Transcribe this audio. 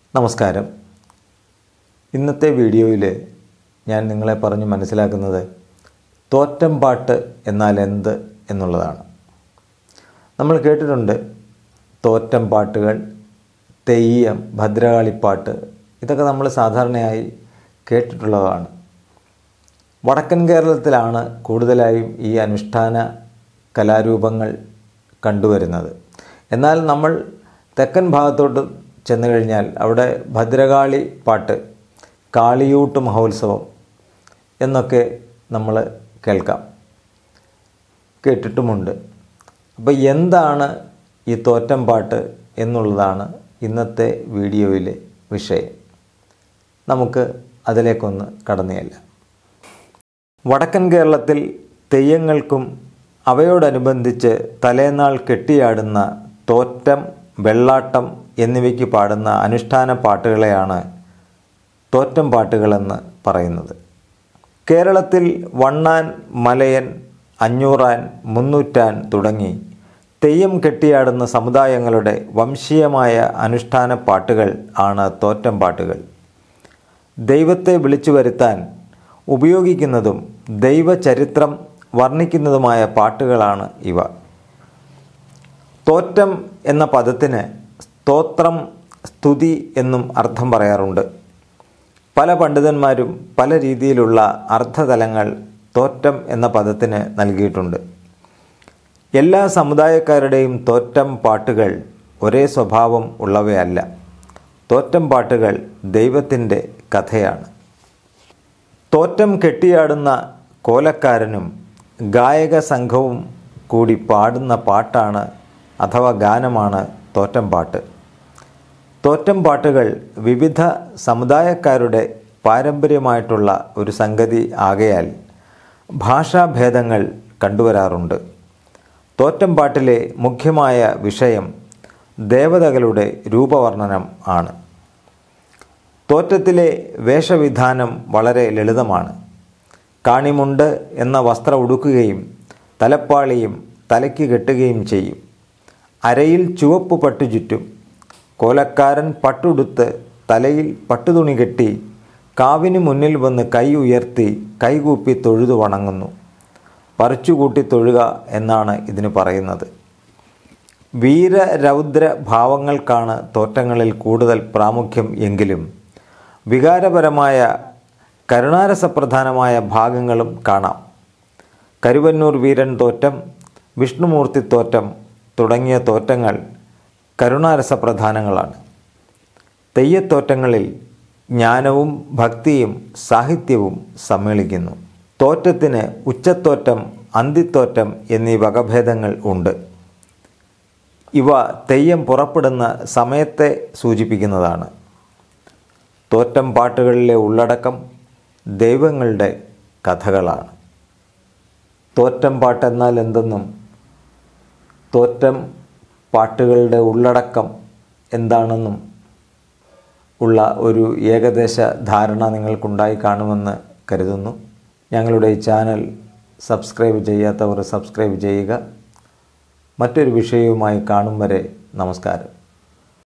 നമസ്കാരം ഇന്നത്തെ വീഡിയോയിൽ ഞാൻ നിങ്ങളെ പറഞ്ഞ് മനസ്സിലാക്കുന്നത് തോറ്റം പാട്ട് എന്നാൽ എന്ത് എന്നുള്ളതാണ് നമ്മൾ കേട്ടിട്ടുണ്ട് തോറ്റം പാട്ടുകൾ തെയ്യം ഭദ്രകാളിപ്പാട്ട് ഇതൊക്കെ നമ്മൾ സാധാരണയായി കേട്ടിട്ടുള്ളതാണ് വടക്കൻ കേരളത്തിലാണ് കൂടുതലായും ഈ അനുഷ്ഠാന കലാരൂപങ്ങൾ കണ്ടുവരുന്നത് എന്നാൽ നമ്മൾ തെക്കൻ ഭാഗത്തോട്ട് ചെന്നു കഴിഞ്ഞാൽ അവിടെ ഭദ്രകാളി പാട്ട് കാളിയൂട്ട് മഹോത്സവം എന്നൊക്കെ നമ്മൾ കേൾക്കാം കേട്ടിട്ടുമുണ്ട് അപ്പോൾ എന്താണ് ഈ തോറ്റം പാട്ട് എന്നുള്ളതാണ് ഇന്നത്തെ വീഡിയോയിലെ വിഷയം നമുക്ക് അതിലേക്കൊന്ന് കടന്നു ചെല്ലാം വടക്കൻ കേരളത്തിൽ തെയ്യങ്ങൾക്കും അവയോടനുബന്ധിച്ച് തലേനാൾ കെട്ടിയാടുന്ന തോറ്റം വെള്ളാട്ടം എന്നിവയ്ക്ക് പാടുന്ന അനുഷ്ഠാന പാട്ടുകളെയാണ് തോറ്റം പാട്ടുകളെന്ന് പറയുന്നത് കേരളത്തിൽ വണ്ണാൻ മലയൻ അഞ്ഞൂറാൻ മുന്നൂറ്റാൻ തുടങ്ങി തെയ്യം കെട്ടിയാടുന്ന സമുദായങ്ങളുടെ വംശീയമായ അനുഷ്ഠാന പാട്ടുകൾ ആണ് തോറ്റം പാട്ടുകൾ ദൈവത്തെ വിളിച്ചു വരുത്താൻ ഉപയോഗിക്കുന്നതും ദൈവചരിത്രം വർണ്ണിക്കുന്നതുമായ പാട്ടുകളാണ് ഇവ തോറ്റം എന്ന പദത്തിന് സ്തോത്രം സ്തുതി എന്നും അർത്ഥം പറയാറുണ്ട് പല പണ്ഡിതന്മാരും പല രീതിയിലുള്ള അർത്ഥതലങ്ങൾ തോറ്റം എന്ന പദത്തിന് നൽകിയിട്ടുണ്ട് എല്ലാ സമുദായക്കാരുടെയും തോറ്റം പാട്ടുകൾ ഒരേ സ്വഭാവം ഉള്ളവയല്ല തോറ്റം പാട്ടുകൾ ദൈവത്തിൻ്റെ കഥയാണ് തോറ്റം കെട്ടിയാടുന്ന കോലക്കാരനും ഗായക സംഘവും കൂടി പാടുന്ന പാട്ടാണ് അഥവാ ഗാനമാണ് തോറ്റം പാട്ട് തോറ്റം പാട്ടുകൾ വിവിധ സമുദായക്കാരുടെ പാരമ്പര്യമായിട്ടുള്ള ഒരു സംഗതി ആകയാൽ ഭാഷാഭേദങ്ങൾ കണ്ടുവരാറുണ്ട് തോറ്റം പാട്ടിലെ മുഖ്യമായ വിഷയം ദേവതകളുടെ രൂപവർണ്ണനം ആണ് തോറ്റത്തിലെ വേഷവിധാനം വളരെ ലളിതമാണ് കാണിമുണ്ട് എന്ന വസ്ത്രം ഉടുക്കുകയും തലപ്പാളിയും തലയ്ക്ക് കെട്ടുകയും ചെയ്യും അരയിൽ ചുവപ്പ് പട്ടു ചുറ്റും കോലക്കാരൻ പട്ടുടുത്ത് തലയിൽ പട്ടുതുണി കെട്ടി കാവിന് മുന്നിൽ വന്ന് കൈ ഉയർത്തി കൈകൂപ്പി തൊഴുതു വണങ്ങുന്നു പറിച്ചുകൂട്ടി തൊഴുക എന്നാണ് ഇതിന് പറയുന്നത് വീരരൗദ്ര ഭാവങ്ങൾക്കാണ് തോറ്റങ്ങളിൽ കൂടുതൽ പ്രാമുഖ്യം എങ്കിലും വികാരപരമായ കരുണാരസപ്രധാനമായ ഭാഗങ്ങളും കാണാം കരുവന്നൂർ വീരൻ തോറ്റം വിഷ്ണുമൂർത്തി തോറ്റം തുടങ്ങിയ തോറ്റങ്ങൾ കരുണാരസപ്രധാനങ്ങളാണ് തെയ്യത്തോറ്റങ്ങളിൽ ജ്ഞാനവും ഭക്തിയും സാഹിത്യവും സമ്മേളിക്കുന്നു തോറ്റത്തിന് ഉച്ചത്തോറ്റം അന്തിത്തോറ്റം എന്നീ വകഭേദങ്ങൾ ഉണ്ട് ഇവ തെയ്യം പുറപ്പെടുന്ന സമയത്തെ സൂചിപ്പിക്കുന്നതാണ് തോറ്റം പാട്ടുകളിലെ ഉള്ളടക്കം ദൈവങ്ങളുടെ കഥകളാണ് തോറ്റം പാട്ടെന്നാൽ എന്തെന്നും തോറ്റം പാട്ടുകളുടെ ഉള്ളടക്കം എന്താണെന്നും ഉള്ള ഒരു ഏകദേശ ധാരണ നിങ്ങൾക്കുണ്ടായി കാണുമെന്ന് കരുതുന്നു ഞങ്ങളുടെ ഈ ചാനൽ സബ്സ്ക്രൈബ് ചെയ്യാത്തവർ സബ്സ്ക്രൈബ് ചെയ്യുക മറ്റൊരു വിഷയവുമായി കാണും വരെ നമസ്കാരം